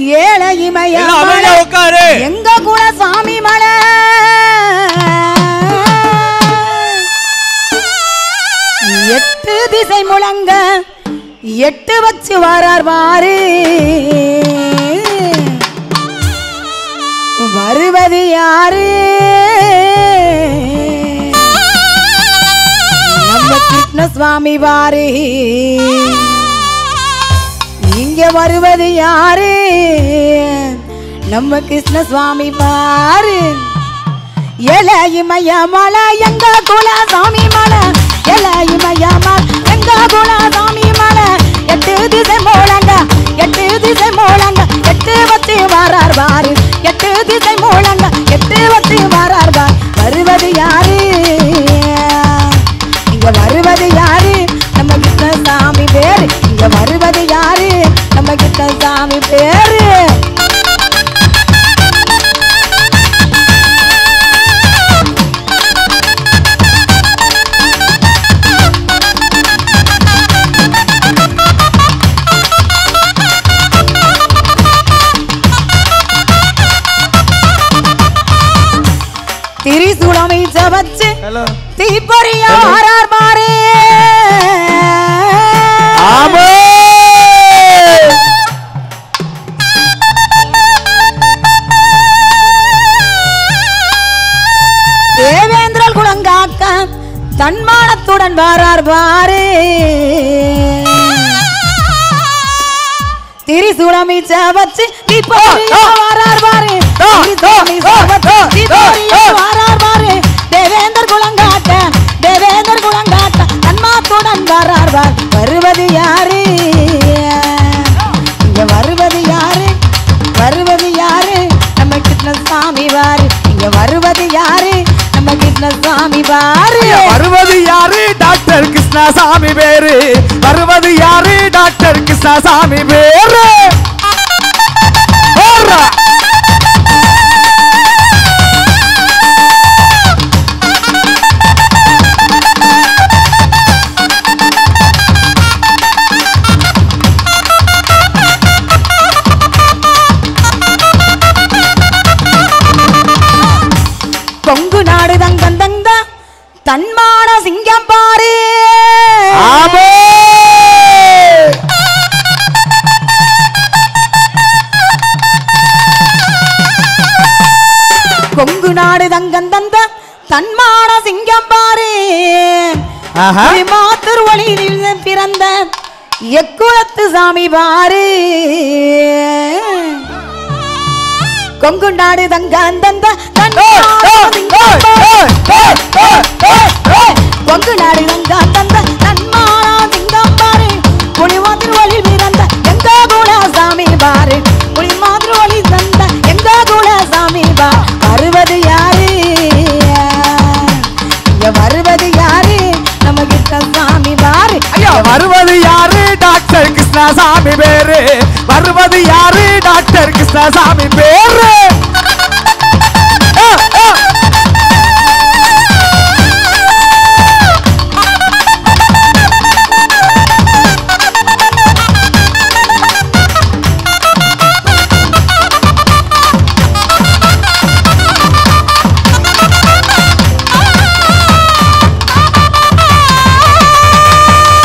ஏழை இமய எல்லாம் அமைதியா மலை, உட்காரு எங்க குல சாமி மலை எட்டு திசை முழங்க எட்டு வச்சு வாரார் வாரு வருவது யாரு நம்ம கிருஷ்ணசுவாமி வாரு இங்க வருவது யாரு நம்ம கிருஷ்ணசுவாமி பாரு எலையுமைய மலை எங்க குலசாமி மலை எலையுமைய மலை எங்க குலசாமி மலை எட்டு திசை மூலங்க எட்டு திசை மூலங்க எட்டு வச்சு வாரார் பாரு எட்டு திசை மூலங்க எட்டு வச்சு வாரார் பார் வருவது யாரு இங்க வருவது யாரு நம்ம கிருஷ்ணசாமி பேரு இங்க வருவது யாரு நம்ம கிருஷ்ணசாமி பேரு திரிசூலம் வீச்ச வச்சு ஹலோ தீப்பொறிய ஆறார் மாறே ஆமே தேவேந்திரல் குலங்காக்க தன்மானத்துடன் வாரார் பாரு திரிசூலம் வீச்ச வச்சு தீப்பொறிய வாரார் பாரு திரிசூலம் வீச்ச வச்சு தீப்பொறிய வாரார் பாரு தேவேந்தர் குலங்காக்க தேவேந்தர் குலங்காக்க தன்மாத்துடன் வாரார் பார் வருவது யாரு இங்க வருவது யாரு வருவது யாரு நம்ம கிருஷ்ணசாமி வாரு இங்க வருவது யாரு நம்ம கிருஷ்ணசாமி வாரு வருவது யாரு டாக்டர் கிருஷ்ணசாமி பேரு வருவது யாரு டாக்டர் கிருஷ்ணசாமி பேரு போடுறா. கொங்கு நாடு தங்கம் தங்க தன்மான சிங்கம் பாரு ஆமே கொங்கு நாடு தங்கம் தந்த தன்மான சிங்கம் பாரு ஆஹா. மாத்தர் ஒளியில் பிறந்த எக்குளத்து சாமி பாரு கொங்கு நாடு தங்கம் தந்த தன்மான சிங்கம் பாரு. கொங்கு நாடு தங்கம் தந்த தன்மான சிங்கம் பாரு புலி மாதிரி ஒளி பிறந்த எங்க குலசாமி பாரு புலி மாதிரி ஒளி தந்த எங்க குலசாமி பா வருவது யாரு இங்க வருவது யாரு நம்ம கிட்ட சாமி பாரு ஐயா வருவது யாரு டாக்டர் கிருஷ்ணசாமி பேரு வருவது யாரு டாக்டர் கிருஷ்ணசாமி பேரு